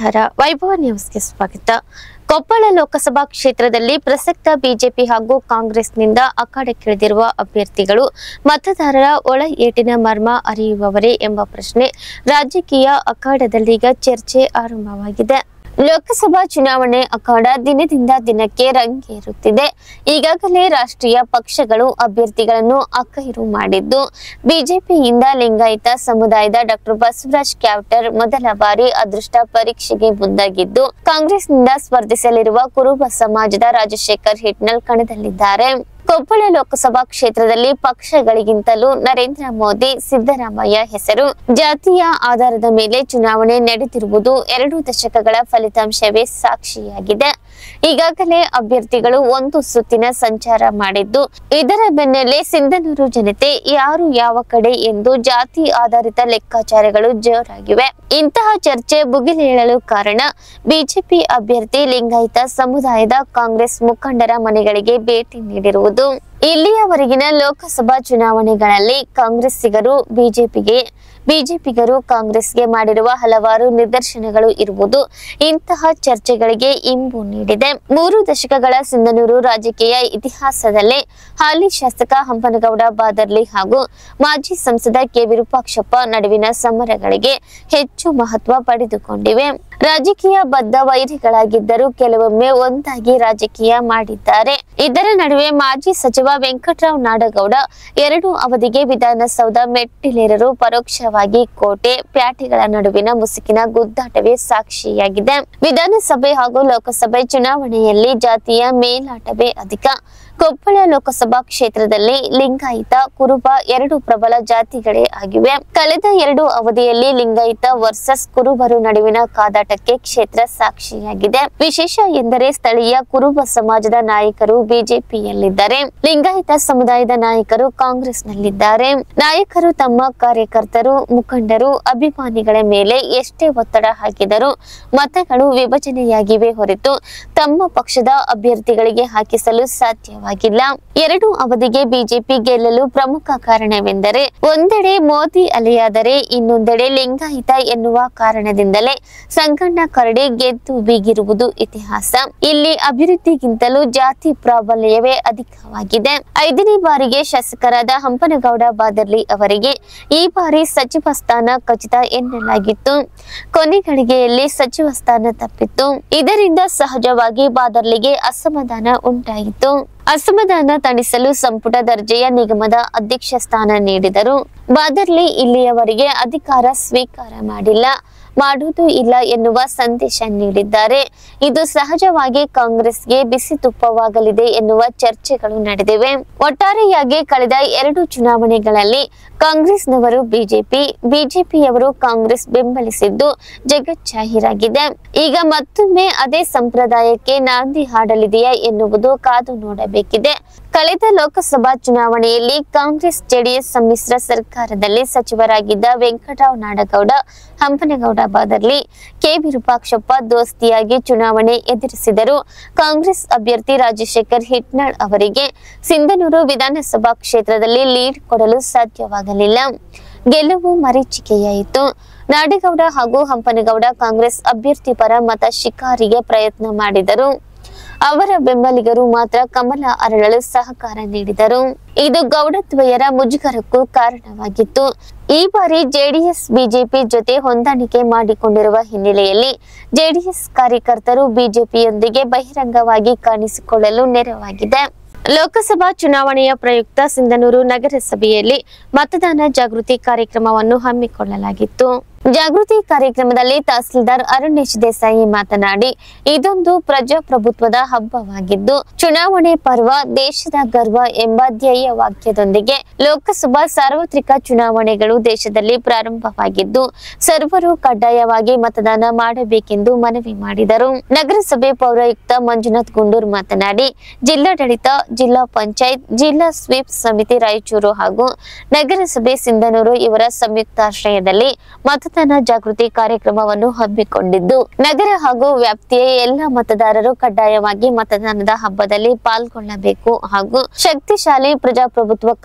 ನಮಸ್ಕಾರ ವೈಭವ ನ್ಯೂಸ್ಗೆ ಸ್ವಾಗತ ಕೊಪ್ಪಳ ಲೋಕಸಭಾ ಕ್ಷೇತ್ರದಲ್ಲಿ ಪ್ರಸಕ್ತ ಬಿಜೆಪಿ ಹಾಗೂ ಕಾಂಗ್ರೆಸ್ನಿಂದ ಅಖಾಡಕ್ಕಿಳಿದಿರುವ ಅಭ್ಯರ್ಥಿಗಳು ಮತದಾರರ ಒಳ ಏಟಿನ ಮರ್ಮ ಅರಿಯುವವರೇ ಎಂಬ ಪ್ರಶ್ನೆ ರಾಜಕೀಯ ಅಖಾಡದಲ್ಲೀಗ ಚರ್ಚೆ ಆರಂಭವಾಗಿದೆ ಲೋಕಸಭಾ ಚುನಾವಣೆ ಅಖಾಡ ದಿನದಿಂದ ದಿನಕ್ಕೆ ರಂಗೇರುತ್ತಿದೆ ಈಗಾಗಲೇ ರಾಷ್ಟ್ರೀಯ ಪಕ್ಷಗಳು ಅಭ್ಯರ್ಥಿಗಳನ್ನು ಅಖೈರು ಮಾಡಿದ್ದು ಬಿಜೆಪಿಯಿಂದ ಲಿಂಗಾಯತ ಸಮುದಾಯದ ಡಾಕ್ಟರ್ ಬಸವರಾಜ್ ಕ್ಯಾವ್ಟರ್ ಮೊದಲ ಬಾರಿ ಅದೃಷ್ಟ ಪರೀಕ್ಷೆಗೆ ಮುಂದಾಗಿದ್ದು ಕಾಂಗ್ರೆಸ್ನಿಂದ ಸ್ಪರ್ಧಿಸಲಿರುವ ಕುರುಬ ಸಮಾಜದ ರಾಜಶೇಖರ್ ಹಿಟ್ನಲ್ ಕಣದಲ್ಲಿದ್ದಾರೆ ಕೊಪ್ಪಳ ಲೋಕಸಭಾ ಕ್ಷೇತ್ರದಲ್ಲಿ ಪಕ್ಷಗಳಿಗಿಂತಲೂ ನರೇಂದ್ರ ಮೋದಿ ಸಿದ್ದರಾಮಯ್ಯ ಹೆಸರು ಜಾತಿಯ ಆಧಾರದ ಮೇಲೆ ಚುನಾವಣೆ ನಡೆದಿರುವುದು ಎರಡು ದಶಕಗಳ ಫಲಿತಾಂಶವೇ ಸಾಕ್ಷಿಯಾಗಿದೆ ಈಗಾಗಲೇ ಅಭ್ಯರ್ಥಿಗಳು ಒಂದು ಸುತ್ತಿನ ಸಂಚಾರ ಮಾಡಿದ್ದು ಇದರ ಬೆನ್ನಲ್ಲೇ ಸಿಂಧನೂರು ಜನತೆ ಯಾರು ಯಾವ ಕಡೆ ಎಂದು ಜಾತಿ ಆಧಾರಿತ ಲೆಕ್ಕಾಚಾರಗಳು ಜೋರಾಗಿವೆ ಇಂತಹ ಚರ್ಚೆ ಭುಗಿಲೇಳಲು ಕಾರಣ ಬಿಜೆಪಿ ಅಭ್ಯರ್ಥಿ ಲಿಂಗಾಯತ ಸಮುದಾಯದ ಕಾಂಗ್ರೆಸ್ ಮುಖಂಡರ ಮನೆಗಳಿಗೆ ಭೇಟಿ ನೀಡಿರುವುದು ಇಲ್ಲಿಯವರೆಗಿನ ಲೋಕಸಭಾ ಚುನಾವಣೆಗಳಲ್ಲಿ ಕಾಂಗ್ರೆಸ್ಸಿಗರು ಬಿಜೆಪಿಗೆ ಬಿಜೆಪಿಗರು ಕಾಂಗ್ರೆಸ್ಗೆ ಮಾಡಿರುವ ಹಲವಾರು ನಿದರ್ಶನಗಳು ಇರುವುದು ಇಂತಹ ಚರ್ಚೆಗಳಿಗೆ ಇಂಬು ನೀಡಿದೆ ಮೂರು ದಶಕಗಳ ಸಿಂಧನೂರು ರಾಜಕೀಯ ಇತಿಹಾಸದಲ್ಲೇ ಹಾಲಿ ಶಾಸಕ ಹಂಪನಗೌಡ ಬಾದರ್ಲಿ ಹಾಗೂ ಮಾಜಿ ಸಂಸದ ಕೆ ವಿರೂಪಾಕ್ಷಪ್ಪ ನಡುವಿನ ಸಮರಗಳಿಗೆ ಹೆಚ್ಚು ಮಹತ್ವ ಪಡೆದುಕೊಂಡಿವೆ ರಾಜಕೀಯ ಬದ್ಧ ವೈರಿಗಳಾಗಿದ್ದರೂ ಕೆಲವೊಮ್ಮೆ ಒಂದಾಗಿ ರಾಜಕೀಯ ಮಾಡಿದ್ದಾರೆ ಇದರ ನಡುವೆ ಮಾಜಿ ಸಚಿವ ವೆಂಕಟರಾವ್ ನಾಡಗೌಡ ಎರಡು ಅವಧಿಗೆ ವಿಧಾನಸೌಧ ಮೆಟ್ಟಿಲೇರಲು ಪರೋಕ್ಷವಾಗಿ ಕೋಟೆ ಪ್ಯಾಟೆಗಳ ನಡುವಿನ ಮುಸುಕಿನ ಗುದ್ದಾಟವೇ ಸಾಕ್ಷಿಯಾಗಿದೆ ವಿಧಾನಸಭೆ ಹಾಗೂ ಲೋಕಸಭೆ ಚುನಾವಣೆಯಲ್ಲಿ ಜಾತಿಯ ಮೇಲಾಟವೇ ಅಧಿಕ ಕೊಪ್ಪಳ ಲೋಕಸಭಾ ಕ್ಷೇತ್ರದಲ್ಲಿ ಲಿಂಗಾಯತ ಕುರುಬ ಎರಡು ಪ್ರಬಲ ಜಾತಿಗಳೇ ಆಗಿವೆ ಕಳೆದ ಎರಡು ಅವಧಿಯಲ್ಲಿ ಲಿಂಗಾಯತ ವರ್ಸಸ್ ಕುರುಬರು ನಡುವಿನ ಕಾದಾಟಕ್ಕೆ ಕ್ಷೇತ್ರ ಸಾಕ್ಷಿಯಾಗಿದೆ ವಿಶೇಷ ಎಂದರೆ ಸ್ಥಳೀಯ ಕುರುಬ ಸಮಾಜದ ನಾಯಕರು ಬಿಜೆಪಿಯಲ್ಲಿದ್ದಾರೆ ಲಿಂಗಾಯತ ಸಮುದಾಯದ ನಾಯಕರು ಕಾಂಗ್ರೆಸ್ನಲ್ಲಿದ್ದಾರೆ ನಾಯಕರು ತಮ್ಮ ಕಾರ್ಯಕರ್ತರು ಮುಖಂಡರು ಅಭಿಮಾನಿಗಳ ಮೇಲೆ ಎಷ್ಟೇ ಒತ್ತಡ ಹಾಕಿದರೂ ಮತಗಳು ವಿಭಜನೆಯಾಗಿವೆ ಹೊರತು ತಮ್ಮ ಪಕ್ಷದ ಅಭ್ಯರ್ಥಿಗಳಿಗೆ ಹಾಕಿಸಲು ಸಾಧ್ಯವಾಗಿಲ್ಲ ಎರಡು ಅವಧಿಗೆ ಬಿಜೆಪಿ ಗೆಲ್ಲಲು ಪ್ರಮುಖ ಕಾರಣವೆಂದರೆ ಒಂದೆಡೆ ಮೋದಿ ಅಲೆಯಾದರೆ ಇನ್ನೊಂದೆಡೆ ಲಿಂಗಾಯತ ಎನ್ನುವ ಕಾರಣದಿಂದಲೇ ಸಂಗಣ್ಣ ಕರಡಿ ಗೆದ್ದು ಬೀಗಿರುವುದು ಇತಿಹಾಸ ಇಲ್ಲಿ ಅಭಿವೃದ್ಧಿಗಿಂತಲೂ ಜಾತಿ ಪ್ರಾಬಲ್ಯವೇ ಅಧಿಕವಾಗಿದೆ ಐದನೇ ಬಾರಿಗೆ ಶಾಸಕರಾದ ಹಂಪನಗೌಡ ಬಾದರ್ಲಿ ಅವರಿಗೆ ಈ ಬಾರಿ ಸಚಿವ ಸ್ಥಾನ ಖಚಿತ ಎನ್ನಲಾಗಿತ್ತು ಕೊನೆ ಗಳಿಗೆಯಲ್ಲಿ ಸಚಿವ ಸ್ಥಾನ ತಪ್ಪಿತ್ತು ಇದರಿಂದ ಸಹಜವಾಗಿ ಬಾದರ್ಲಿಗೆ ಅಸಮಾಧಾನ ಉಂಟಾಯಿತು ಅಸಮಾಧಾನ ತಣಿಸಲು ಸಂಪುಟ ದರ್ಜೆಯ ನಿಗಮದ ಅಧ್ಯಕ್ಷ ಸ್ಥಾನ ನೀಡಿದರು ಬಾದರ್ಲಿ ಇಲ್ಲಿಯವರೆಗೆ ಅಧಿಕಾರ ಸ್ವೀಕಾರ ಮಾಡಿಲ್ಲ ಮಾಡುವುದೂ ಇಲ್ಲ ಎನ್ನುವ ಸಂದೇಶ ನೀಡಿದ್ದಾರೆ ಇದು ಸಹಜವಾಗಿ ಕಾಂಗ್ರೆಸ್ಗೆ ಬಿಸಿ ತುಪ್ಪವಾಗಲಿದೆ ಎನ್ನುವ ಚರ್ಚೆಗಳು ನಡೆದಿವೆ ಒಟ್ಟಾರೆಯಾಗಿ ಕಳೆದ ಎರಡು ಚುನಾವಣೆಗಳಲ್ಲಿ ಕಾಂಗ್ರೆಸ್ನವರು ಬಿಜೆಪಿ ಬಿಜೆಪಿಯವರು ಕಾಂಗ್ರೆಸ್ ಬೆಂಬಲಿಸಿದ್ದು ಜಗಜ್ಜಾಹೀರಾಗಿದೆ ಈಗ ಮತ್ತೊಮ್ಮೆ ಅದೇ ಸಂಪ್ರದಾಯಕ್ಕೆ ನಾಂದಿ ಹಾಡಲಿದೆಯಾ ಎನ್ನುವುದು ಕಾದು ನೋಡಬೇಕಿದೆ ಕಳೆದ ಲೋಕಸಭಾ ಚುನಾವಣೆಯಲ್ಲಿ ಕಾಂಗ್ರೆಸ್ ಜೆಡಿಎಸ್ ಸಮ್ಮಿಶ್ರ ಸರ್ಕಾರದಲ್ಲಿ ಸಚಿವರಾಗಿದ್ದ ವೆಂಕಟರಾವ್ ನಾಡಗೌಡ ಹಂಪನಗೌಡ ಬಾದರ್ಲಿ ಕೆ ವಿರೂಪಾಕ್ಷಪ್ಪ ದೋಸ್ತಿಯಾಗಿ ಚುನಾವಣೆ ಎದುರಿಸಿದರು ಕಾಂಗ್ರೆಸ್ ಅಭ್ಯರ್ಥಿ ರಾಜಶೇಖರ್ ಹಿಟ್ನಾಳ್ ಅವರಿಗೆ ಸಿಂಧನೂರು ವಿಧಾನಸಭಾ ಕ್ಷೇತ್ರದಲ್ಲಿ ಲೀಡ್ ಕೊಡಲು ಸಾಧ್ಯವಾಗಲಿಲ್ಲ ಗೆಲುವು ಮರೀಚಿಕೆಯಾಯಿತು ನಾಡಗೌಡ ಹಾಗೂ ಹಂಪನಗೌಡ ಕಾಂಗ್ರೆಸ್ ಅಭ್ಯರ್ಥಿ ಪರ ಮತ ಶಿಕಾರಿಗೆ ಪ್ರಯತ್ನ ಮಾಡಿದರು ಅವರ ಬೆಂಬಲಿಗರು ಮಾತ್ರ ಕಮಲ ಅರಳಲು ಸಹಕಾರ ನೀಡಿದರು ಇದು ಗೌಡದ್ವಯರ ಮುಜುಗರಕ್ಕೂ ಕಾರಣವಾಗಿತ್ತು ಈ ಬಾರಿ ಜೆಡಿಎಸ್ ಬಿಜೆಪಿ ಜೊತೆ ಹೊಂದಾಣಿಕೆ ಮಾಡಿಕೊಂಡಿರುವ ಹಿನ್ನೆಲೆಯಲ್ಲಿ ಜೆಡಿಎಸ್ ಕಾರ್ಯಕರ್ತರು ಬಿಜೆಪಿಯೊಂದಿಗೆ ಬಹಿರಂಗವಾಗಿ ಕಾಣಿಸಿಕೊಳ್ಳಲು ನೆರವಾಗಿದೆ ಲೋಕಸಭಾ ಚುನಾವಣೆಯ ಪ್ರಯುಕ್ತ ಸಿಂಧನೂರು ನಗರಸಭೆಯಲ್ಲಿ ಮತದಾನ ಜಾಗೃತಿ ಕಾರ್ಯಕ್ರಮವನ್ನು ಹಮ್ಮಿಕೊಳ್ಳಲಾಗಿತ್ತು ಜಾಗೃತಿ ಕಾರ್ಯಕ್ರಮದಲ್ಲಿ ತಹಸೀಲ್ದಾರ್ ಅರುಣೇಶ್ ದೇಸಾಯಿ ಮಾತನಾಡಿ ಇದೊಂದು ಪ್ರಜಾಪ್ರಭುತ್ವದ ಹಬ್ಬವಾಗಿದ್ದು ಚುನಾವಣೆ ಪರ್ವ ದೇಶದ ಗರ್ವ ಎಂಬ ಧ್ಯೇಯ ವಾಕ್ಯದೊಂದಿಗೆ ಲೋಕಸಭಾ ಸಾರ್ವತ್ರಿಕ ಚುನಾವಣೆಗಳು ದೇಶದಲ್ಲಿ ಪ್ರಾರಂಭವಾಗಿದ್ದು ಸರ್ವರು ಕಡ್ಡಾಯವಾಗಿ ಮತದಾನ ಮಾಡಬೇಕೆಂದು ಮನವಿ ಮಾಡಿದರು ನಗರಸಭೆ ಪೌರಾಯುಕ್ತ ಮಂಜುನಾಥ್ ಗುಂಡೂರ್ ಮಾತನಾಡಿ ಜಿಲ್ಲಾಡಳಿತ ಜಿಲ್ಲಾ ಪಂಚಾಯತ್ ಜಿಲ್ಲಾ ಸ್ವೀಪ್ ಸಮಿತಿ ರಾಯಚೂರು ಹಾಗೂ ನಗರಸಭೆ ಸಿಂಧನೂರು ಇವರ ಸಂಯುಕ್ತಾಶ್ರಯದಲ್ಲಿ ಮತದಾನ ಜಾಗೃತಿ ಕಾರ್ಯಕ್ರಮವನ್ನು ಹಮ್ಮಿಕೊಂಡಿದ್ದು ನಗರ ಹಾಗೂ ವ್ಯಾಪ್ತಿಯ ಎಲ್ಲ ಮತದಾರರು ಕಡ್ಡಾಯವಾಗಿ ಮತದಾನದ ಹಬ್ಬದಲ್ಲಿ ಪಾಲ್ಗೊಳ್ಳಬೇಕು ಹಾಗೂ ಶಕ್ತಿಶಾಲಿ ಪ್ರಜಾಪ್ರಭುತ್ವಕ್ಕಾಗಿ ತಪ್ಪದೆ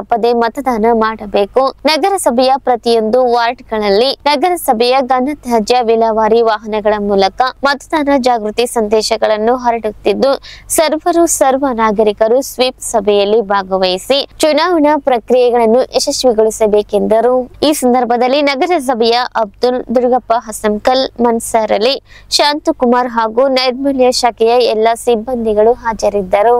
ತಪ್ಪದೆ ಮತದಾನ ಮಾಡಬೇಕು ನಗರಸಭೆಯ ಪ್ರತಿಯೊಂದು ವಾರ್ಡ್ಗಳಲ್ಲಿ ನಗರಸಭೆಯ ಘನತ್ಯಾಜ್ಯ ವಿಲೇವಾರಿ ವಾಹನಗಳ ಮೂಲಕ ಮತದಾನ ಜಾಗೃತಿ ಸಂದೇಶಗಳನ್ನು ಹರಡುತ್ತಿದ್ದು ಸರ್ವರು ಸರ್ವ ನಾಗರಿಕರು ಸ್ವೀಪ್ ಸಭೆಯಲ್ಲಿ ಭಾಗವಹಿಸಿ ಚುನಾವಣಾ ಪ್ರಕ್ರಿಯೆಗಳನ್ನು ಯಶಸ್ವಿಗೊಳಿಸಬೇಕೆಂದರು ಈ ಸಂದರ್ಭದಲ್ಲಿ ನಗರಸಭೆಯ ಅಬ್ದುಲ್ ದುರ್ಗಪ್ಪ ಹಸಂಕಲ್ ಮನ್ಸರ್ ಅಲಿ ಶಾಂತಕುಮಾರ್ ಹಾಗೂ ನೈರ್ಮಲ್ಯ ಶಾಖೆಯ ಎಲ್ಲ ಸಿಬ್ಬಂದಿಗಳು ಹಾಜರಿದ್ದರು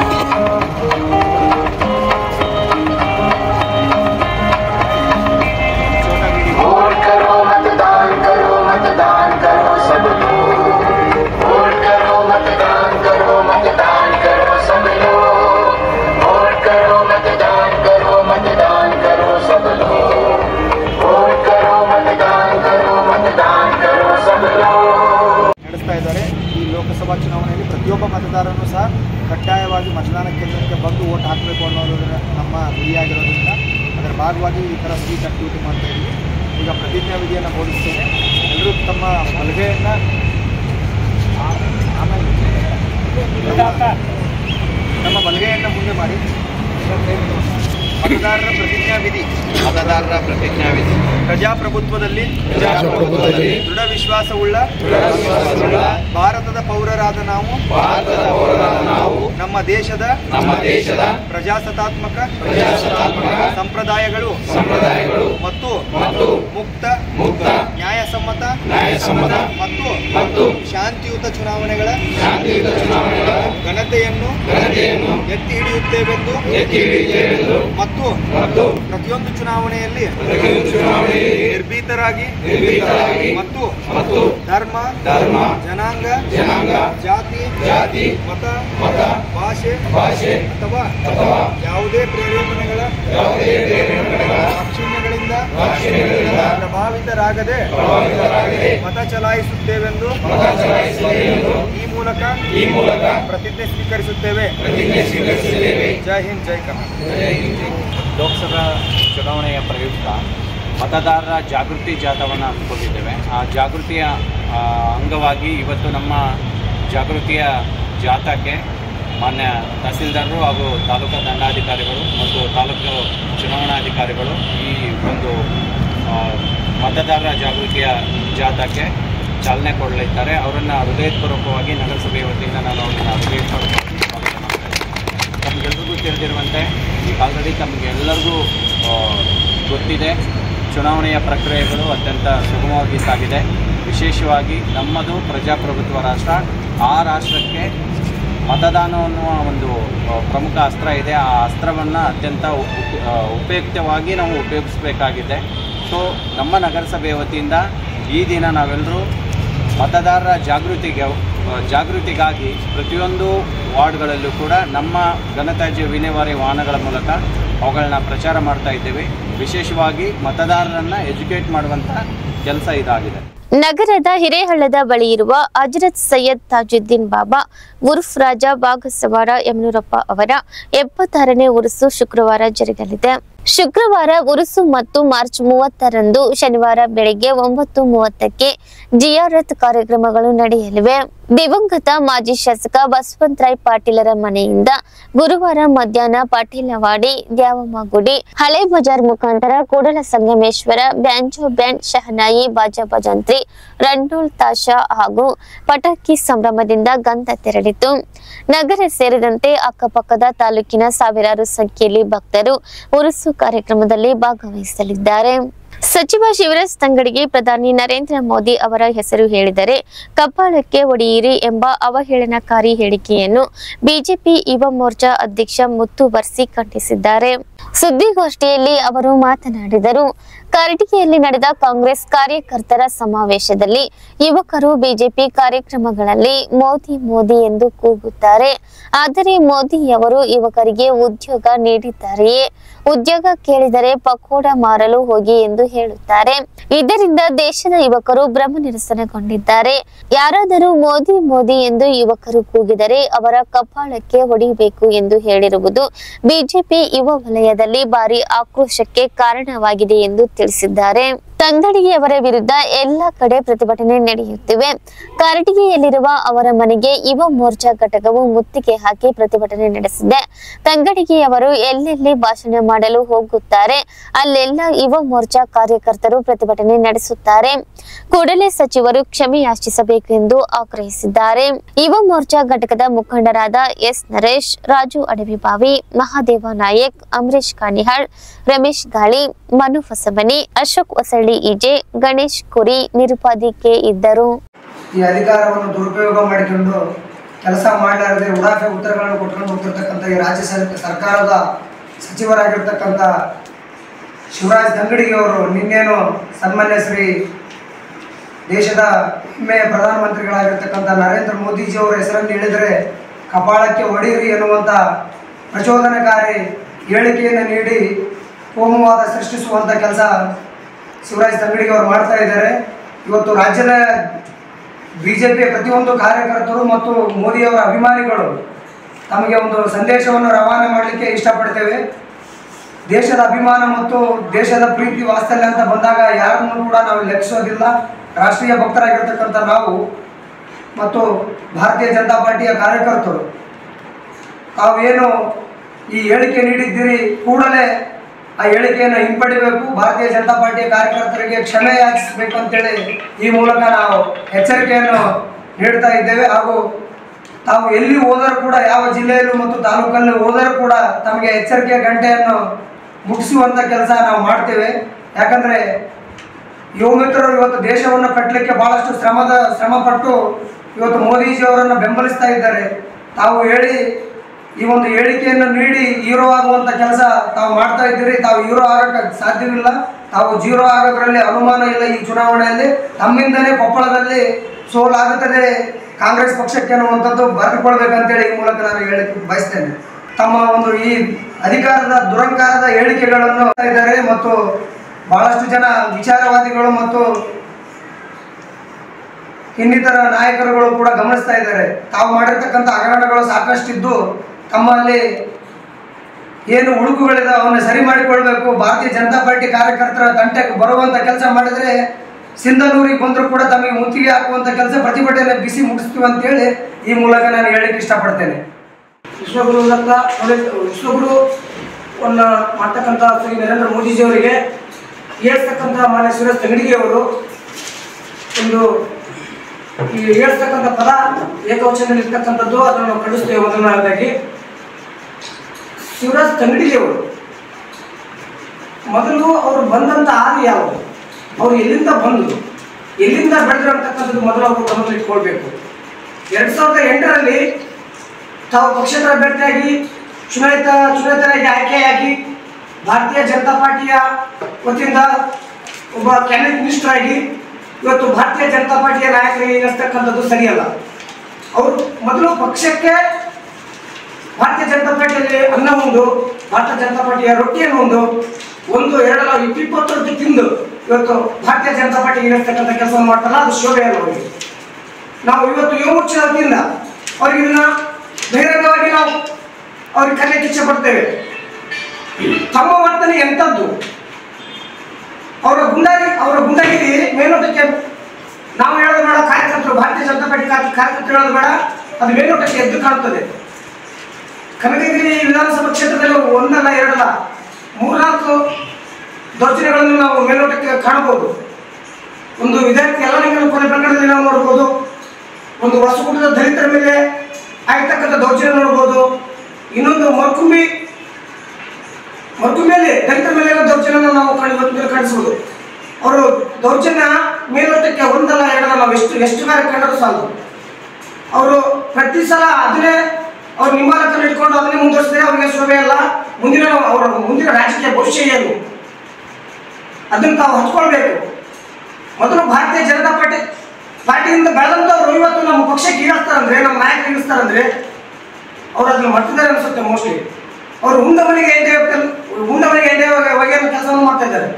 वोट करो मतदान करो मतदान करो सब लोग वोट करो मतदान करो मतदान करो सब लोग वोट करो मतदान करो मतदान करो सब लोग वोट करो मतदान करो मतदान करो सब लोग ನಡೆಸ್ತಾ ಇದ್ದಾರೆ ಈ ಲೋಕಸಭಾ ಚುನಾವಣೆಯಲ್ಲಿ ಪ್ರತಿಯೊಬ್ಬ ಮತದಾರನು ಸಹ ಕಡ್ಡಾಯವಾಗಿ ಮತದಾನ ಕೇಂದ್ರಕ್ಕೆ ಬಂದು ಓಟ್ ಹಾಕಬೇಕು ಅನ್ನೋದರ ನಮ್ಮ ಗುರಿಯಾಗಿರೋದ್ರಿಂದ ಅದರ ಭಾಗವಾಗಿ ಈ ಥರ ಸ್ವೀಟ್ ಆಕ್ಟಿವಿಟಿ ಮಾಡ್ತಾ ಇದ್ದೀವಿ ಈಗ ಪ್ರತಿಜ್ಞಾ ವಿಧಿಯನ್ನು ಬೋಧಿಸ್ತೇನೆ ಎಲ್ಲರೂ ತಮ್ಮ ಬಲಗೈಯನ್ನು ಆಮೇಲೆ ನಮ್ಮ- ನಮ್ಮ ಬಲಗೈಯನ್ನು ಮುಂದೆ ಮಾಡಿ ಮತದಾರರ ಪ್ರತಿಜ್ಞಾ ವಿಧಿ ಮತದಾರರ ಪ್ರತಿಜ್ಞಾವಿಧಿ ಪ್ರಜಾಪ್ರಭುತ್ವದಲ್ಲಿ ಪ್ರಜಾಪ್ರಭುತ್ವದಲ್ಲಿ ದೃಢ ವಿಶ್ವಾಸವುಳ್ಳ ಭಾರತದ ಪೌರರಾದ ನಾವು ಭಾರತದ ಪೌರರಾದ ನಾವು ನಮ್ಮ ದೇಶದ ನಮ್ಮ ದೇಶದ ಪ್ರಜಾಸತ್ತಾತ್ಮಕ ಪ್ರಜಾಸತ್ತಾತ್ಮಕ ಸಂಪ್ರದಾಯಗಳು ಸಂಪ್ರದಾಯಗಳು ಮತ್ತು ಮತ್ತು ಮುಕ್ತ ಮುಕ್ತ ನ್ಯಾಯಸಮ್ಮತ ನ್ಯಾಯಸಮ್ಮತ ಮತ್ತು ಮತ್ತು ಶಾಂತಿಯುತ ಚುನಾವಣೆಗಳ ಶಾಂತಿಯುತ ಚುನಾವಣೆಗಳ ಘನತೆಯನ್ನು ಘನತೆಯನ್ನು ಎತ್ತಿ ಹಿಡಿಯುತ್ತೇವೆಂದು ಎತ್ತಿ ಹಿಡಿಯುತ್ತೇವೆಂದು ಮತ್ತು ಮತ್ತು ಪ್ರತಿಯೊಂದು ಚುನಾವಣೆಯಲ್ಲಿ ಪ್ರತಿಯೊಂದು ಚುನಾವಣೆಯಲ್ಲಿ ನಿರ್ಭೀತರಾಗಿ ನಿರ್ಭೀತರಾಗಿ ಮತ್ತು ಮತ್ತು ಧರ್ಮ ಧರ್ಮ ಜನಾಂಗ ಜನಾಂಗ ಜಾತಿ ಜಾತಿ ಮತ ಮತ ಭಾಷೆ ಭಾಷೆ ಅಥವಾ ಅಥವಾ ಯಾವುದೇ ಪ್ರೇರೇಪಣೆಗಳ ಯಾವುದೇ ಪ್ರೇರಣೆಗಳ ದಾಕ್ಷಿಣ್ಯಗಳಿಂದ ದಾಕ್ಷಿಣ್ಯಗಳಿಂದ ಪ್ರಭಾವಿತರಾಗದೆ ಪ್ರಭಾವಿತರಾಗದೆ ಮತ ಚಲಾಯಿಸುತ್ತೇವೆಂದು ಮತ ಚಲಾಯಿಸುತ್ತೇವೆಂದು ಈ ಮೂಲಕ ಈ ಮೂಲಕ ಪ್ರತಿಜ್ಞೆ ಸ್ವೀಕರಿಸುತ್ತೇವೆ ಪ್ರತಿಜ್ಞೆ ಸ್ವೀಕರಿಸುತ್ತೇವೆ ಜೈ ಹಿಂದ್ ಜೈ ಕರ್ನಾಟಕ ಲೋಕಸಭಾ ಚುನಾವಣೆಯ ಪ್ರಯುಕ್ತ ಮತದಾರರ ಜಾಗೃತಿ ಜಾಥಾವನ್ನು ಹಮ್ಮಿಕೊಂಡಿದ್ದೇವೆ ಆ ಜಾಗೃತಿಯ ಆ, ಅಂಗವಾಗಿ ಇವತ್ತು ನಮ್ಮ ಜಾಗೃತಿಯ ಜಾಥಾಕ್ಕೆ ಮಾನ್ಯ ತಹಸೀಲ್ದಾರರು ಹಾಗೂ ತಾಲೂಕು ದಂಡಾಧಿಕಾರಿಗಳು ಮತ್ತು ತಾಲೂಕು ಚುನಾವಣಾಧಿಕಾರಿಗಳು ಈ ಒಂದು ಆ, ಮತದಾರರ ಜಾಗೃತಿಯ ಜಾಥಾಕ್ಕೆ ಚಾಲನೆ ಕೊಡಲಿದ್ದಾರೆ ಅವರನ್ನು ಹೃದಯಪೂರ್ವಕವಾಗಿ ನಗರಸಭೆಯ ವತಿಯಿಂದ ನಾನು ಅವರನ್ನು ಹೃದಯಪೂರ್ವಕವಾಗಿ ಸ್ವಾಗತ ಮಾಡ್ತಾ ಇದ್ದೀನಿ ತಮಗೆಲ್ಲರಿಗೂ ತಿಳಿದಿರುವಂತೆ ಆಲ್ರೆಡಿ ತಮಗೆಲ್ಲರಿಗೂ ಆ, ಗೊತ್ತಿದೆ ಚುನಾವಣೆಯ ಪ್ರಕ್ರಿಯೆಗಳು ಅತ್ಯಂತ ಸುಗಮವಾಗಿ ಸಾಗಿದೆ ವಿಶೇಷವಾಗಿ ನಮ್ಮದು ಪ್ರಜಾಪ್ರಭುತ್ವ ರಾಷ್ಟ್ರ ಆ ರಾಷ್ಟ್ರಕ್ಕೆ ಮತದಾನ ಅನ್ನುವ ಒಂದು ಆ, ಪ್ರಮುಖ ಅಸ್ತ್ರ ಇದೆ ಆ ಅಸ್ತ್ರವನ್ನು ಅತ್ಯಂತ ಉಪ- ಆ, ಉಪಯುಕ್ತವಾಗಿ ನಾವು ಉಪಯೋಗಿಸಬೇಕಾಗಿದೆ ಸೊ ನಮ್ಮ ನಗರಸಭೆಯ ವತಿಯಿಂದ ಈ ದಿನ ನಾವೆಲ್ಲರೂ ಮತದಾರರ ಜಾಗೃತಿಗೆ ಆ, ಜಾಗೃತಿಗಾಗಿ ಪ್ರತಿಯೊಂದು ವಾರ್ಡ್ಗಳಲ್ಲೂ ಕೂಡ ನಮ್ಮ ಘನತ್ಯಾಜ್ಯ ವಿಲೇವಾರಿ ವಾಹನಗಳ ಮೂಲಕ ಅವುಗಳನ್ನ ಪ್ರಚಾರ ಮಾಡ್ತಾ ಇದ್ದೇವೆ ವಿಶೇಷವಾಗಿ ಮತದಾರರನ್ನು ಎಜುಕೇಟ್ ಮಾಡುವಂಥ ಕೆಲಸ ಇದಾಗಿದೆ ನಗರದ ಹಿರೇಹಳ್ಳದ ಬಳಿ ಇರುವ ಹಜರತ್ ಸೈಯದ್ ತಾಜುದ್ದೀನ್ ಬಾಬಾ ಉರ್ಫ್ ರಾಜ ಬಾಗಸವಾರ ಯಮನೂರಪ್ಪ ಅವರ ಎಪ್ಪತ್ತಾರನೇ ಉರುಸು ಶುಕ್ರವಾರ ಜರುಗಲಿದೆ ಶುಕ್ರವಾರ ಉರುಸು ಮತ್ತು ಮಾರ್ಚ್ ಮೂವತ್ತರಂದು ಶನಿವಾರ ಬೆಳಗ್ಗೆ ಒಂಬತ್ತು ಮೂವತ್ತಕ್ಕೆ ಜಿಯಾರತ್ ಕಾರ್ಯಕ್ರಮಗಳು ನಡೆಯಲಿವೆ ದಿವಂಗತ ಮಾಜಿ ಶಾಸಕ ಬಸವಂತರಾಯ್ ಪಾಟೀಲರ ಮನೆಯಿಂದ ಗುರುವಾರ ಮಧ್ಯಾಹ್ನ ಪಾಟೀಲವಾಡಿ ದ್ಯಾವಮ್ಮ ಗುಡಿ ಹಳೆ ಬಜಾರ್ ಮುಖಾಂತರ ಕೂಡಲ ಸಂಗಮೇಶ್ವರ ಬ್ಯಾಂಜೋ ಬ್ಯಾಂಡ್ ಶಹನಾಯಿ ಬಾಜಾ ಭಜಂತ್ರಿ ರಂಡೋಲ್ ತಾಶಾ ಹಾಗೂ ಪಟಾಕಿ ಸಂಭ್ರಮದಿಂದ ಗಂಧ ತೆರಳಿತು ನಗರ ಸೇರಿದಂತೆ ಅಕ್ಕಪಕ್ಕದ ತಾಲೂಕಿನ ಸಾವಿರಾರು ಸಂಖ್ಯೆಯಲ್ಲಿ ಭಕ್ತರು ಉರುಸು ಕಾರ್ಯಕ್ರಮದಲ್ಲಿ ಭಾಗವಹಿಸಲಿದ್ದಾರೆ ಸಚಿವ ಶಿವರಾಜ್ ತಂಗಡಿಗೆ ಪ್ರಧಾನಿ ನರೇಂದ್ರ ಮೋದಿ ಅವರ ಹೆಸರು ಹೇಳಿದರೆ ಕಪಾಳಕ್ಕೆ ಒಡೆಯಿರಿ ಎಂಬ ಅವಹೇಳನಕಾರಿ ಹೇಳಿಕೆಯನ್ನು ಬಿಜೆಪಿ ಯುವ ಮೋರ್ಚಾ ಅಧ್ಯಕ್ಷ ಮುತ್ತು ಬರ್ಸಿ ಖಂಡಿಸಿದ್ದಾರೆ ಸುದ್ದಿಗೋಷ್ಠಿಯಲ್ಲಿ ಅವರು ಮಾತನಾಡಿದರು ಕರಡಿಗೆಯಲ್ಲಿ ನಡೆದ ಕಾಂಗ್ರೆಸ್ ಕಾರ್ಯಕರ್ತರ ಸಮಾವೇಶದಲ್ಲಿ ಯುವಕರು ಬಿಜೆಪಿ ಕಾರ್ಯಕ್ರಮಗಳಲ್ಲಿ ಮೋದಿ ಮೋದಿ ಎಂದು ಕೂಗುತ್ತಾರೆ ಆದರೆ ಮೋದಿಯವರು ಯುವಕರಿಗೆ ಉದ್ಯೋಗ ನೀಡಿದ್ದಾರೆಯೇ ಉದ್ಯೋಗ ಕೇಳಿದರೆ ಪಕೋಡ ಮಾರಲು ಹೋಗಿ ಎಂದು ಹೇಳುತ್ತಾರೆ ಇದರಿಂದ ದೇಶದ ಯುವಕರು ಭ್ರಮ ನಿರಸನಗೊಂಡಿದ್ದಾರೆ ಯಾರಾದರೂ ಮೋದಿ ಮೋದಿ ಎಂದು ಯುವಕರು ಕೂಗಿದರೆ ಅವರ ಕಪಾಳಕ್ಕೆ ಹೊಡಿಬೇಕು ಎಂದು ಹೇಳಿರುವುದು ಬಿಜೆಪಿ ಯುವ ವಲಯದಲ್ಲಿ ಭಾರಿ ಆಕ್ರೋಶಕ್ಕೆ ಕಾರಣವಾಗಿದೆ ಎಂದು ತಿಳಿಸಿದ್ದಾರೆ ತಂಗಡಿಗೆಯವರ ವಿರುದ್ಧ ಎಲ್ಲ ಕಡೆ ಪ್ರತಿಭಟನೆ ನಡೆಯುತ್ತಿವೆ ಕಾರಟಗಿಯಲ್ಲಿರುವ ಅವರ ಮನೆಗೆ ಯುವ ಮೋರ್ಚಾ ಘಟಕವು ಮುತ್ತಿಗೆ ಹಾಕಿ ಪ್ರತಿಭಟನೆ ನಡೆಸಿದೆ ತಂಗಡಿಗೆಯವರು ಎಲ್ಲೆಲ್ಲಿ ಭಾಷಣ ಮಾಡಲು ಹೋಗುತ್ತಾರೆ ಅಲ್ಲೆಲ್ಲ ಯುವ ಮೋರ್ಚಾ ಕಾರ್ಯಕರ್ತರು ಪ್ರತಿಭಟನೆ ನಡೆಸುತ್ತಾರೆ ಕೂಡಲೇ ಸಚಿವರು ಕ್ಷಮೆ ಯಾಚಿಸಬೇಕು ಎಂದು ಆಗ್ರಹಿಸಿದ್ದಾರೆ ಯುವ ಮೋರ್ಚಾ ಘಟಕದ ಮುಖಂಡರಾದ ಎಸ್ ನರೇಶ್ ರಾಜು ಅಡವಿಬಾವಿ ಮಹಾದೇವ ನಾಯಕ್ ಅಮರೀಶ್ ಕಾನಿಹಾಳ್ ರಮೇಶ್ ಗಾಳಿ ಮನು ಹೊಸಬನಿ ಅಶೋಕ್ ಹೊಸಳ್ಳಿ ಈಜೆ ಗಣೇಶ್ ಕುರಿ ನಿರುಪಾದಿ ಕೆ ಇದ್ದರು ಈ ಅಧಿಕಾರವನ್ನು ದುರುಪಯೋಗ ಮಾಡಿಕೊಂಡು ಕೆಲಸ ಮಾಡಲಾರದೆ ಉಡಾಫೆ ಉತ್ತರಗಳನ್ನು ಕೊಟ್ಕೊಂಡು ಹೋಗ್ತಿರ್ತಕ್ಕಂಥ ಈ ರಾಜ್ಯ ಸರ್- ಸರ್ಕಾರದ ಸಚಿವರಾಗಿರ್ತಕ್ಕಂಥ ಶಿವರಾಜ್ ತಂಗಡಿಗೆ ಅವರು ನಿನ್ನೇನು ಸನ್ಮಾನ್ಯ ಶ್ರೀ ದೇಶದ ಹೆಮ್ಮೆಯ ಪ್ರಧಾನಮಂತ್ರಿಗಳಾಗಿರ್ತಕ್ಕಂಥ ನರೇಂದ್ರ ಮೋದಿಜಿಯವರ ಹೆಸರನ್ನು ಹೇಳಿದರೆ ಕಪಾಳಕ್ಕೆ ಹೊಡೆಯಿರಿ ಎನ್ನುವಂಥ ಪ್ರಚೋದನಕಾರಿ ಹೇಳಿಕೆಯನ್ನು ನೀಡಿ ಕೋಮುವಾದ ಸೃಷ್ಟಿಸುವಂಥ ಕೆಲಸ ಶಿವರಾಜ್ ತಂಗಡಿಗೆ ಅವರು ಮಾಡ್ತಾ ಇದ್ದಾರೆ ಇವತ್ತು ರಾಜ್ಯದ ಬಿ ಜೆ ಪಿಯ ಪ್ರತಿಯೊಂದು ಕಾರ್ಯಕರ್ತರು ಮತ್ತು ಮೋದಿಯವರ ಅಭಿಮಾನಿಗಳು ತಮಗೆ ಒಂದು ಸಂದೇಶವನ್ನು ರವಾನೆ ಮಾಡಲಿಕ್ಕೆ ಇಷ್ಟಪಡ್ತೇವೆ ದೇಶದ ಅಭಿಮಾನ ಮತ್ತು ದೇಶದ ಪ್ರೀತಿ ವಾತ್ಸಲ್ಯ ಅಂತ ಬಂದಾಗ ಯಾರನ್ನು ಕೂಡ ನಾವು ಲೆಕ್ಕಿಸೋದಿಲ್ಲ ರಾಷ್ಟ್ರೀಯ ಭಕ್ತರಾಗಿರ್ತಕ್ಕಂಥ ನಾವು ಮತ್ತು ಭಾರತೀಯ ಜನತಾ ಪಾರ್ಟಿಯ ಕಾರ್ಯಕರ್ತರು ತಾವೇನು ಈ ಹೇಳಿಕೆ ನೀಡಿದ್ದೀರಿ ಕೂಡಲೇ ಆ ಹೇಳಿಕೆಯನ್ನು ಹಿಂಪಡಿಬೇಕು ಭಾರತೀಯ ಜನತಾ ಪಾರ್ಟಿಯ ಕಾರ್ಯಕರ್ತರಿಗೆ ಕ್ಷಮೆ ಯಾಚಿಸಬೇಕು ಅಂತೇಳಿ ಈ ಮೂಲಕ ನಾವು ಎಚ್ಚರಿಕೆಯನ್ನು ನೀಡ್ತಾ ಇದ್ದೇವೆ ಹಾಗೂ ತಾವು ಎಲ್ಲಿ ಹೋದರೂ ಕೂಡ ಯಾವ ಜಿಲ್ಲೆಯಲ್ಲೂ ಮತ್ತು ತಾಲೂಕಲ್ಲಿ ಹೋದರೂ ಕೂಡ ತಮಗೆ ಎಚ್ಚರಿಕೆಯ ಗಂಟೆಯನ್ನು ಮುಟ್ಟಿಸುವಂಥ ಕೆಲಸ ನಾವು ಮಾಡ್ತೇವೆ ಯಾಕಂದರೆ ಯುವ ಮಿತ್ರರು ಇವತ್ತು ದೇಶವನ್ನು ಕಟ್ಟಲಿಕ್ಕೆ ಬಹಳಷ್ಟು ಶ್ರಮದ ಶ್ರಮಪಟ್ಟು ಇವತ್ತು ಮೋದಿಜಿಯವರನ್ನು ಬೆಂಬಲಿಸ್ತಾ ಇದ್ದಾರೆ ತಾವು ಹೇಳಿ ಈ ಒಂದು ಹೇಳಿಕೆಯನ್ನು ನೀಡಿ ಹೀರೋ ಆಗುವಂಥ ಕೆಲಸ ತಾವು ಮಾಡ್ತಾ ಇದ್ದೀರಿ ತಾವು ಹೀರೋ ಆಗಕ್ಕೆ ಸಾಧ್ಯವಿಲ್ಲ ತಾವು ಜೀರೋ ಆಗೋದ್ರಲ್ಲಿ ಅನುಮಾನ ಇಲ್ಲ ಈ ಚುನಾವಣೆಯಲ್ಲಿ ತಮ್ಮಿಂದಲೇ ಕೊಪ್ಪಳದಲ್ಲಿ ಸೋಲಾಗುತ್ತದೆ ಕಾಂಗ್ರೆಸ್ ಪಕ್ಷಕ್ಕೆ ಅನ್ನುವಂಥದ್ದು ಬರೆದುಕೊಳ್ಬೇಕಂತೇಳಿ ಈ ಮೂಲಕ ನಾನು ಹೇಳಕ್ಕೆ ಬಯಸ್ತೇನೆ ತಮ್ಮ ಒಂದು ಈ ಅಧಿಕಾರದ ದುರಂಕಾರದ ಹೇಳಿಕೆಗಳನ್ನು ಇದ್ದಾರೆ ಮತ್ತು ಬಹಳಷ್ಟು ಜನ ವಿಚಾರವಾದಿಗಳು ಮತ್ತು ಇನ್ನಿತರ ನಾಯಕರುಗಳು ಕೂಡ ಗಮನಿಸ್ತಾ ಇದ್ದಾರೆ ತಾವು ಮಾಡಿರ್ತಕ್ಕಂಥ ಹಗರಣಗಳು ಸಾಕಷ್ಟಿದ್ದು ತಮ್ಮಲ್ಲಿ ಏನು ಉಳುಕುಗಳಿದೆ ಅವನ್ನ ಸರಿ ಮಾಡಿಕೊಳ್ಬೇಕು ಭಾರತೀಯ ಜನತಾ ಪಾರ್ಟಿ ಕಾರ್ಯಕರ್ತರ ತಂಟೆಗೆ ಬರುವಂಥ ಕೆಲಸ ಮಾಡಿದರೆ ಸಿಂಧನೂರಿಗೆ ಬಂದರೂ ಕೂಡ ತಮಗೆ ಮುತ್ತಿಗೆ ಹಾಕುವಂಥ ಕೆಲಸ ಪ್ರತಿಭಟನೆ ಬಿಸಿ ಮುಗಿಸ್ತೀವಿ ಅಂತೇಳಿ ಈ ಮೂಲಕ ನಾನು ಹೇಳಲಿಕ್ಕೆ ಇಷ್ಟಪಡ್ತೇನೆ ವಿಶ್ವಗುರು ಅಂತ ವಿಶ್ವಗುರು ಅನ್ನ ಮಾಡ್ತಕ್ಕಂಥ ಶ್ರೀ ನರೇಂದ್ರ ಮೋದಿಜಿಯವರಿಗೆ ಹೇಳ್ತಕ್ಕಂಥ ಮಾನ್ಯ ಸುರೇಶ್ ತಂಗಡಿಗೆಯವರು ಒಂದು ಈ ಹೇಳ್ತಕ್ಕಂಥ ಪದ ಏಕವಚನದಲ್ಲಿ ಇರ್ತಕ್ಕಂಥದ್ದು ಅದನ್ನು ನಾವು ಖಂಡಿಸ್ತೇವೆ ಮೊದಲನೇದಾಗಿ ಶಿವರಾಜ್ ತಂಗಡಿಗೆಯವರು ಮೊದಲು ಅವರು ಬಂದಂಥ ಹಾದಿ ಯಾವುದು ಅವರು ಎಲ್ಲಿಂದ ಬಂದರು ಎಲ್ಲಿಂದ ಬೆಳೆದ್ರು ಅಂತಕ್ಕಂಥದ್ದು ಮೊದಲು ಅವರು ಗಮನದಲ್ಲಿ ಇಟ್ಕೊಳ್ಬೇಕು ಎರಡು ಸಾವಿರದ ಎಂಟರಲ್ಲಿ ತಾವು ಪಕ್ಷದ ಅಭ್ಯರ್ಥಿಯಾಗಿ ಚುನಾಯಿತ ಚುನಾಯಿತರಾಗಿ ಆಯ್ಕೆಯಾಗಿ ಭಾರತೀಯ ಜನತಾ ಪಾರ್ಟಿಯ ವತಿಯಿಂದ ಒಬ್ಬ ಕ್ಯಾಬಿನೆಟ್ ಮಿನಿಸ್ಟರ್ ಆಗಿ ಇವತ್ತು ಭಾರತೀಯ ಜನತಾ ಪಾರ್ಟಿಯ ನಾಯಕರಿಗೆ ಎನಿಸ್ತಕ್ಕಂಥದ್ದು ಸರಿಯಲ್ಲ ಅವರು ಮೊದಲು ಪಕ್ಷಕ್ಕೆ ಭಾರತೀಯ ಜನತಾ ಪಾರ್ಟಿಯಲ್ಲಿ ಅನ್ನ ಒಂದು ಭಾರತೀಯ ಜನತಾ ಪಾರ್ಟಿಯ ರೊಟ್ಟಿಯನ್ನು ಒಂದು ಒಂದು ಎರಡಲ್ಲ ಇಪ್ಪತ್ತು ರೊಟ್ಟಿ ತಿಂದು ಇವತ್ತು ಭಾರತೀಯ ಜನತಾ ಪಾರ್ಟಿಗೆ ಇರತಕ್ಕಂಥ ಕೆಲಸ ಮಾಡ್ತಾರಲ್ಲ ಅದು ಶೋಭೆ ಅಲ್ಲ ಅವರಿಗೆ ನಾವು ಇವತ್ತು ಯುವ ಮೋರ್ಚಾದ ವತಿಯಿಂದ ಅವ್ರಿಗೆ ಇದನ್ನ ಬಹಿರಂಗವಾಗಿ ನಾವು ಅವ್ರಿಗೆ ಕಲಿಯಕ್ಕೆ ಇಚ್ಛೆ ಪಡ್ತೇವೆ ತಮ್ಮ ವರ್ತನೆ ಎಂಥದ್ದು ಅವರ ಗುಂಡಾಗಿ ಅವರ ಗುಂಡಾಗಿರಿ ಮೇಲ್ನೋಟಕ್ಕೆ ನಾವು ಹೇಳೋದು ಬೇಡ ಕಾರ್ಯಕರ್ತರು ಭಾರತೀಯ ಜನತಾ ಪಾರ್ಟಿ ಕಾರ್ಯ- ಕಾರ್ಯಕರ್ತರು ಹೇಳೋದು ಬೇಡ ಅದು ಮೇಲ್ನೋಟಕ್ಕೆ ಎದ್ದು ಕಾಣುತ್ತದೆ ಕನಕಗಿರಿ ವಿಧಾನಸಭಾ ಕ್ಷೇತ್ರದಲ್ಲಿ ಒಂದಲ್ಲ ಎರಡಲ್ಲ ಮೂರ್ನಾಲ್ಕು ದೌರ್ಜನ್ಯಗಳನ್ನು ನಾವು ಮೇಲ್ನೋಟಕ್ಕೆ ಕಾಣಬಹುದು ಒಂದು ವಿದ್ಯಾರ್ಥಿ ಎಲ್ಲ ಕೊನೆ ಪ್ರಕರಣದಲ್ಲಿ ನಾವು ನೋಡ್ಬೋದು ಒಂದು ಹೊಸಗುಟದ ದಲಿತರ ಮೇಲೆ ಆಗಿರ್ತಕ್ಕಂಥ ದೌರ್ಜನ್ಯ ನೋಡ್ಬೋದು ಇನ್ನೊಂದು ಮರ್ಕುಂಬಿ ಮರ್ಕುಂಬಿಯಲ್ಲಿ ದಲಿತರ ಮೇಲೆ ಇರೋ ದೌರ್ಜನ್ಯ ನಾವು ಕಾಣಿ ಇವತ್ತು ಕಾಣಿಸ್ಬೋದು ಅವರು ದೌರ್ಜನ್ಯ ಮೇಲ್ನೋಟಕ್ಕೆ ಒಂದಲ್ಲ ಎರಡಲ್ಲ ನಾವು ಎಷ್ಟು ಎಷ್ಟು ಬಾರಿ ಕಂಡರೂ ಸಾಲದು ಅವರು ಪ್ರತಿ ಸಲ ಅದನ್ನೇ ಅವ್ರು ನಿಂಬಾಲಕನ್ನು ಇಟ್ಕೊಂಡು ಅದನ್ನೇ ಮುಂದುವರಿಸಿದ್ರೆ ಅವ್ರಿಗೆ ಶೋಭೆ ಅಲ್ಲ ಮುಂದಿನ ಅವರ ಮುಂದಿನ ರಾಜಕೀಯ ಭವಿಷ್ಯ ಏನು ಅದನ್ನು ತಾವು ಹಚ್ಕೊಳ್ಬೇಕು ಮೊದಲು ಭಾರತೀಯ ಜನತಾ ಪಾರ್ಟಿ ಪಾರ್ಟಿಯಿಂದ ಬೆಳೆದಂಥವ್ರು ಇವತ್ತು ನಮ್ಮ ಪಕ್ಷಕ್ಕೆ ಇಳಿಸ್ತಾರಂದ್ರೆ ನಮ್ಮ ನಾಯಕರು ಇಳಿಸ್ತಾರಂದ್ರೆ ಅವ್ರು ಅದನ್ನು ಮರ್ತಿದ್ದಾರೆ ಅನಿಸುತ್ತೆ ಮೋಸ್ಟ್ಲಿ ಅವರು ಉಂಡ ಮನೆಗೆ ಎಂಡೆ ಉಂಡ ಮನೆಗೆ ಎಂಡೆ ಬಗೆಯ ಕೆಲಸವನ್ನು ಮಾಡ್ತಾ ಇದ್ದಾರೆ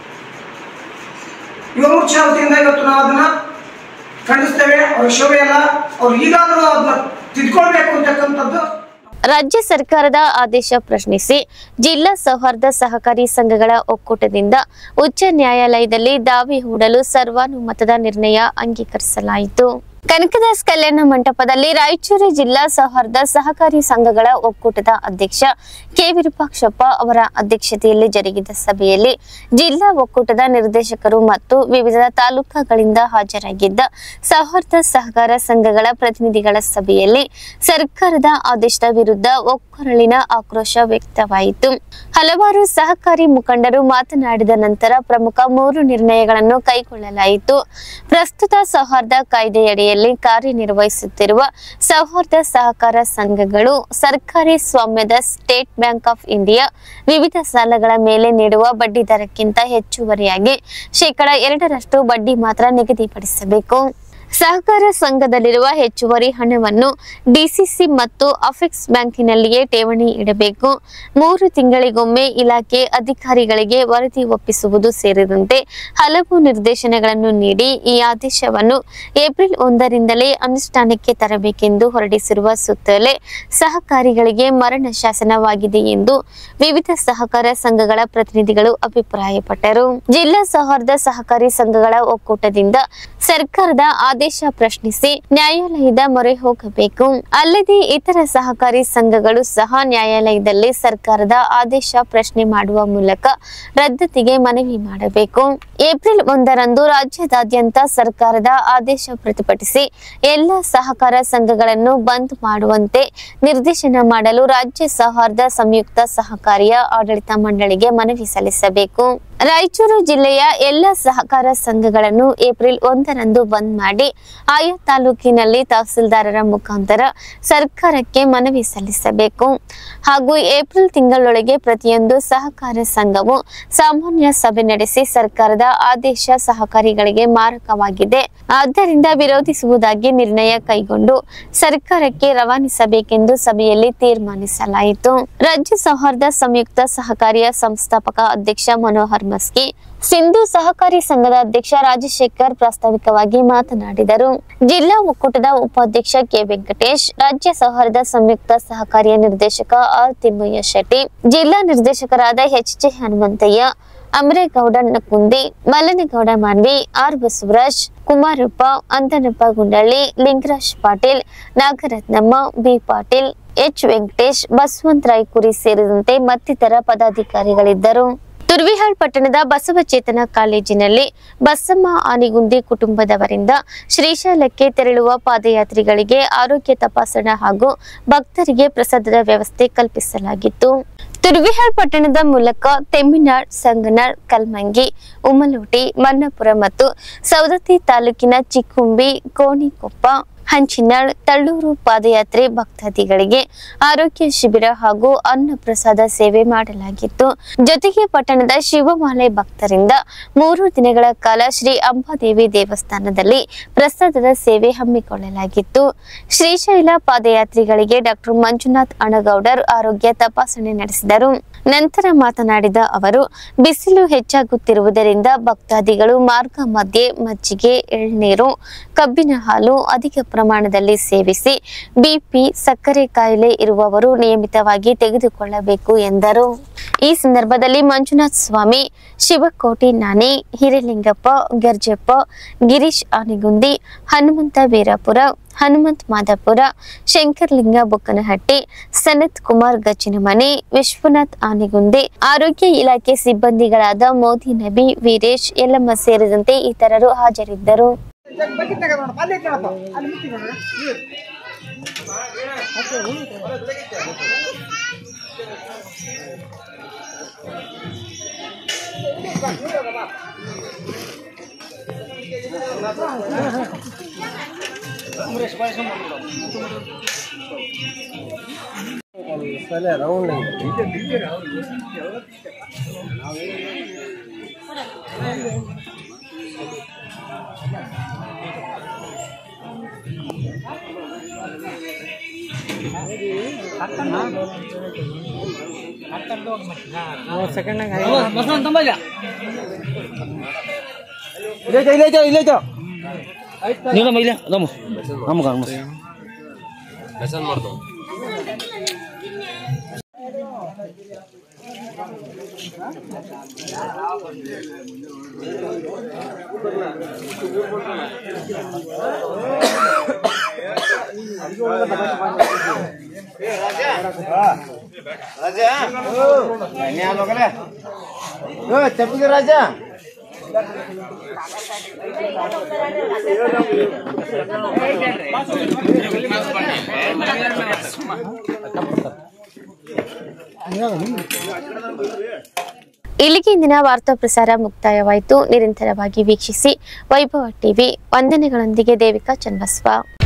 ಯುವ ಮೋರ್ಚಾ ವತಿಯಿಂದ ಇವತ್ತು ನಾವು ಅದನ್ನ ಖಂಡಿಸ್ತೇವೆ ಅವ್ರ ಶೋಭೆ ಅಲ್ಲ ಅವ್ರು ಈಗಾದರೂ ಅದನ್ನ ತಿದ್ಕೊಳ್ಬೇಕು ಅಂತಕ್ಕಂಥದ್ದು ರಾಜ್ಯ ಸರ್ಕಾರದ ಆದೇಶ ಪ್ರಶ್ನಿಸಿ ಜಿಲ್ಲಾ ಸೌಹಾರ್ದ ಸಹಕಾರಿ ಸಂಘಗಳ ಒಕ್ಕೂಟದಿಂದ ಉಚ್ಚ ನ್ಯಾಯಾಲಯದಲ್ಲಿ ದಾವೆ ಹೂಡಲು ಸರ್ವಾನುಮತದ ನಿರ್ಣಯ ಅಂಗೀಕರಿಸಲಾಯಿತು ಕನಕದಾಸ್ ಕಲ್ಯಾಣ ಮಂಟಪದಲ್ಲಿ ರಾಯಚೂರು ಜಿಲ್ಲಾ ಸೌಹಾರ್ದ ಸಹಕಾರಿ ಸಂಘಗಳ ಒಕ್ಕೂಟದ ಅಧ್ಯಕ್ಷ ಕೆ ವಿರೂಪಾಕ್ಷಪ್ಪ ಅವರ ಅಧ್ಯಕ್ಷತೆಯಲ್ಲಿ ಜರುಗಿದ ಸಭೆಯಲ್ಲಿ ಜಿಲ್ಲಾ ಒಕ್ಕೂಟದ ನಿರ್ದೇಶಕರು ಮತ್ತು ವಿವಿಧ ತಾಲೂಕುಗಳಿಂದ ಹಾಜರಾಗಿದ್ದ ಸೌಹಾರ್ದ ಸಹಕಾರ ಸಂಘಗಳ ಪ್ರತಿನಿಧಿಗಳ ಸಭೆಯಲ್ಲಿ ಸರ್ಕಾರದ ಆದೇಶದ ವಿರುದ್ಧ ಒಕ್ಕೊರಳಿನ ಆಕ್ರೋಶ ವ್ಯಕ್ತವಾಯಿತು ಹಲವಾರು ಸಹಕಾರಿ ಮುಖಂಡರು ಮಾತನಾಡಿದ ನಂತರ ಪ್ರಮುಖ ಮೂರು ನಿರ್ಣಯಗಳನ್ನು ಕೈಗೊಳ್ಳಲಾಯಿತು ಪ್ರಸ್ತುತ ಸೌಹಾರ್ದ ಕಾಯ್ದೆಯಡಿಯಲ್ಲಿ ಕಾರ್ಯನಿರ್ವಹಿಸುತ್ತಿರುವ ಸೌಹಾರ್ದ ಸಹಕಾರ ಸಂಘಗಳು ಸರ್ಕಾರಿ ಸ್ವಾಮ್ಯದ ಸ್ಟೇಟ್ ಬ್ಯಾಂಕ್ ಆಫ್ ಇಂಡಿಯಾ ವಿವಿಧ ಸಾಲಗಳ ಮೇಲೆ ನೀಡುವ ಬಡ್ಡಿ ದರಕ್ಕಿಂತ ಹೆಚ್ಚುವರಿಯಾಗಿ ಶೇಕಡ ಎರಡರಷ್ಟು ಬಡ್ಡಿ ಮಾತ್ರ ನಿಗದಿಪಡಿಸಬೇಕು ಸಹಕಾರ ಸಂಘದಲ್ಲಿರುವ ಹೆಚ್ಚುವರಿ ಹಣವನ್ನು ಡಿಸಿಸಿ ಮತ್ತು ಅಫೆಕ್ಸ್ ಬ್ಯಾಂಕಿನಲ್ಲಿಯೇ ಠೇವಣಿ ಇಡಬೇಕು ಮೂರು ತಿಂಗಳಿಗೊಮ್ಮೆ ಇಲಾಖೆ ಅಧಿಕಾರಿಗಳಿಗೆ ವರದಿ ಒಪ್ಪಿಸುವುದು ಸೇರಿದಂತೆ ಹಲವು ನಿರ್ದೇಶನಗಳನ್ನು ನೀಡಿ ಈ ಆದೇಶವನ್ನು ಏಪ್ರಿಲ್ ಒಂದರಿಂದಲೇ ಅನುಷ್ಠಾನಕ್ಕೆ ತರಬೇಕೆಂದು ಹೊರಡಿಸಿರುವ ಸುತ್ತಲೇ ಸಹಕಾರಿಗಳಿಗೆ ಮರಣ ಶಾಸನವಾಗಿದೆ ಎಂದು ವಿವಿಧ ಸಹಕಾರ ಸಂಘಗಳ ಪ್ರತಿನಿಧಿಗಳು ಅಭಿಪ್ರಾಯಪಟ್ಟರು ಜಿಲ್ಲಾ ಸೌಹಾರ್ದ ಸಹಕಾರಿ ಸಂಘಗಳ ಒಕ್ಕೂಟದಿಂದ ಸರ್ಕಾರದ ಆದೇಶ ಪ್ರಶ್ನಿಸಿ ನ್ಯಾಯಾಲಯದ ಮೊರೆ ಹೋಗಬೇಕು ಅಲ್ಲದೆ ಇತರ ಸಹಕಾರಿ ಸಂಘಗಳು ಸಹ ನ್ಯಾಯಾಲಯದಲ್ಲಿ ಸರ್ಕಾರದ ಆದೇಶ ಪ್ರಶ್ನೆ ಮಾಡುವ ಮೂಲಕ ರದ್ದತಿಗೆ ಮನವಿ ಮಾಡಬೇಕು ಏಪ್ರಿಲ್ ಒಂದರಂದು ರಾಜ್ಯದಾದ್ಯಂತ ಸರ್ಕಾರದ ಆದೇಶ ಪ್ರತಿಭಟಿಸಿ ಎಲ್ಲ ಸಹಕಾರ ಸಂಘಗಳನ್ನು ಬಂದ್ ಮಾಡುವಂತೆ ನಿರ್ದೇಶನ ಮಾಡಲು ರಾಜ್ಯ ಸೌಹಾರ್ದ ಸಂಯುಕ್ತ ಸಹಕಾರಿಯ ಆಡಳಿತ ಮಂಡಳಿಗೆ ಮನವಿ ಸಲ್ಲಿಸಬೇಕು ರಾಯಚೂರು ಜಿಲ್ಲೆಯ ಎಲ್ಲ ಸಹಕಾರ ಸಂಘಗಳನ್ನು ಏಪ್ರಿಲ್ ಒಂದರಂದು ಬಂದ್ ಮಾಡಿ ಆಯಾ ತಾಲೂಕಿನಲ್ಲಿ ತಹಸೀಲ್ದಾರರ ಮುಖಾಂತರ ಸರ್ಕಾರಕ್ಕೆ ಮನವಿ ಸಲ್ಲಿಸಬೇಕು ಹಾಗೂ ಏಪ್ರಿಲ್ ತಿಂಗಳೊಳಗೆ ಪ್ರತಿಯೊಂದು ಸಹಕಾರ ಸಂಘವು ಸಾಮಾನ್ಯ ಸಭೆ ನಡೆಸಿ ಸರ್ಕಾರದ ಆದೇಶ ಸಹಕಾರಿಗಳಿಗೆ ಮಾರಕವಾಗಿದೆ ಆದ್ದರಿಂದ ವಿರೋಧಿಸುವುದಾಗಿ ನಿರ್ಣಯ ಕೈಗೊಂಡು ಸರ್ಕಾರಕ್ಕೆ ರವಾನಿಸಬೇಕೆಂದು ಸಭೆಯಲ್ಲಿ ತೀರ್ಮಾನಿಸಲಾಯಿತು ರಾಜ್ಯ ಸೌಹಾರ್ದ ಸಂಯುಕ್ತ ಸಹಕಾರಿಯ ಸಂಸ್ಥಾಪಕ ಅಧ್ಯಕ್ಷ ಮನೋಹರ್ ಮಸ್ಕಿ ಸಿಂಧು ಸಹಕಾರಿ ಸಂಘದ ಅಧ್ಯಕ್ಷ ರಾಜಶೇಖರ್ ಪ್ರಾಸ್ತಾವಿಕವಾಗಿ ಮಾತನಾಡಿದರು ಜಿಲ್ಲಾ ಒಕ್ಕೂಟದ ಉಪಾಧ್ಯಕ್ಷ ಕೆ ವೆಂಕಟೇಶ್ ರಾಜ್ಯ ಸೌಹಾರ್ದ ಸಂಯುಕ್ತ ಸಹಕಾರಿಯ ನಿರ್ದೇಶಕ ಆರ್ ತಿಮ್ಮಯ್ಯ ಶೆಟ್ಟಿ ಜಿಲ್ಲಾ ನಿರ್ದೇಶಕರಾದ H J Hanumanthaiah Amaregowda Nakundi Mallanagowda Manvi R Basavaraj Kumarappa Anthanappa Gundalli Lingaraj Patil Nagarathnamma B Patil H Venkatesh Basavantha Raikuri ಸೇರಿದಂತೆ ಮತ್ತಿತರ ಪದಾಧಿಕಾರಿಗಳಿದ್ದರು ತುರ್ವಿಹಾಳ್ ಪಟ್ಟಣದ ಬಸವಚೇತನ ಕಾಲೇಜಿನಲ್ಲಿ ಬಸಮ್ಮ ಆನಿಗುಂದಿ ಕುಟುಂಬದವರಿಂದ ಶ್ರೀಶೈಲಕ್ಕೆ ತೆರಳುವ ಪಾದಯಾತ್ರಿಗಳಿಗೆ ಆರೋಗ್ಯ ತಪಾಸಣಾ ಹಾಗೂ ಭಕ್ತರಿಗೆ ಪ್ರಸಾದದ ವ್ಯವಸ್ಥೆ ಕಲ್ಪಿಸಲಾಗಿತ್ತು ತುರ್ವಿಹಾಳ್ ಪಟ್ಟಣದ ಮೂಲಕ ತೆಮ್ಮಿನಾಳ್ ಸಂಗನಾಳ್ ಕಲ್ಮಂಗಿ ಉಮಲೋಟಿ ಮನ್ನಪುರ ಮತ್ತು ಸೌದತ್ತಿ ತಾಲೂಕಿನ ಚಿಕ್ಕುಂಬಿ ಕೋಣಿಕೊಪ್ಪ ಹಂಚಿನಾಳ್ ತಳ್ಳೂರು ಪಾದಯಾತ್ರೆ ಭಕ್ತಾದಿಗಳಿಗೆ ಆರೋಗ್ಯ ಶಿಬಿರ ಹಾಗೂ ಅನ್ನ ಪ್ರಸಾದ ಸೇವೆ ಮಾಡಲಾಗಿತ್ತು ಜೊತೆಗೆ ಪಟ್ಟಣದ ಶಿವಮಾಲೆ ಭಕ್ತರಿಂದ ಮೂರು ದಿನಗಳ ಕಾಲ ಶ್ರೀ ಅಂಬಾದೇವಿ ದೇವಸ್ಥಾನದಲ್ಲಿ ಪ್ರಸಾದದ ಸೇವೆ ಹಮ್ಮಿಕೊಳ್ಳಲಾಗಿತ್ತು ಶ್ರೀಶೈಲ ಪಾದಯಾತ್ರಿಗಳಿಗೆ ಡಾಕ್ಟರ್ ಮಂಜುನಾಥ್ ಅಣಗೌಡರ್ ಆರೋಗ್ಯ ತಪಾಸಣೆ ನಡೆಸಿದರು ನಂತರ ಮಾತನಾಡಿದ ಅವರು ಬಿಸಿಲು ಹೆಚ್ಚಾಗುತ್ತಿರುವುದರಿಂದ ಭಕ್ತಾದಿಗಳು ಮಾರ್ಗ ಮಧ್ಯೆ ಮಜ್ಜಿಗೆ ಎಳ್ನೀರು ಕಬ್ಬಿನ ಹಾಲು ಅಧಿಕ ಪ್ರಮಾಣದಲ್ಲಿ ಸೇವಿಸಿ ಬಿಪಿ ಸಕ್ಕರೆ ಕಾಯಿಲೆ ಇರುವವರು ನಿಯಮಿತವಾಗಿ ತೆಗೆದುಕೊಳ್ಳಬೇಕು ಎಂದರು ಈ ಸಂದರ್ಭದಲ್ಲಿ ಮಂಜುನಾಥ್ ಸ್ವಾಮಿ ಶಿವಕೋಟಿ ನಾನಿ ಹಿರೇಲಿಂಗಪ್ಪ ಗರ್ಜಪ್ಪ ಗಿರೀಶ್ ಆನೆಗುಂದಿ ಹನುಮಂತ ವೀರಾಪುರ ಹನುಮಂತ್ ಮಾದಾಪುರ ಶಂಕರ್ಲಿಂಗ ಬೊಕ್ಕನಹಟ್ಟಿ ಸನತ್ ಕುಮಾರ್ ಗಚ್ಚಿನಮನೆ ವಿಶ್ವನಾಥ್ ಆನೆಗುಂದಿ ಆರೋಗ್ಯ ಇಲಾಖೆ ಸಿಬ್ಬಂದಿಗಳಾದ ಮೋದಿ ನಬಿ ವೀರೇಶ್ ಯಲ್ಲಮ್ಮ ಸೇರಿದಂತೆ ಇತರರು ಹಾಜರಿದ್ದರು ನೀನು ಮೈಲೆ ಅದಮ್ಮ ನಮ್ಗೆ ತಪ್ಪಿಗೆ ರಾಜ ಇಲ್ಲಿಗೆ ಇಂದಿನ ವಾರ್ತಾ ಪ್ರಸಾರ ಮುಕ್ತಾಯವಾಯಿತು ನಿರಂತರವಾಗಿ ವೀಕ್ಷಿಸಿ ವೈಭವ ಟಿವಿ ವಂದನೆಗಳೊಂದಿಗೆ ದೇವಿಕಾ ಚನ್ನಬಸವ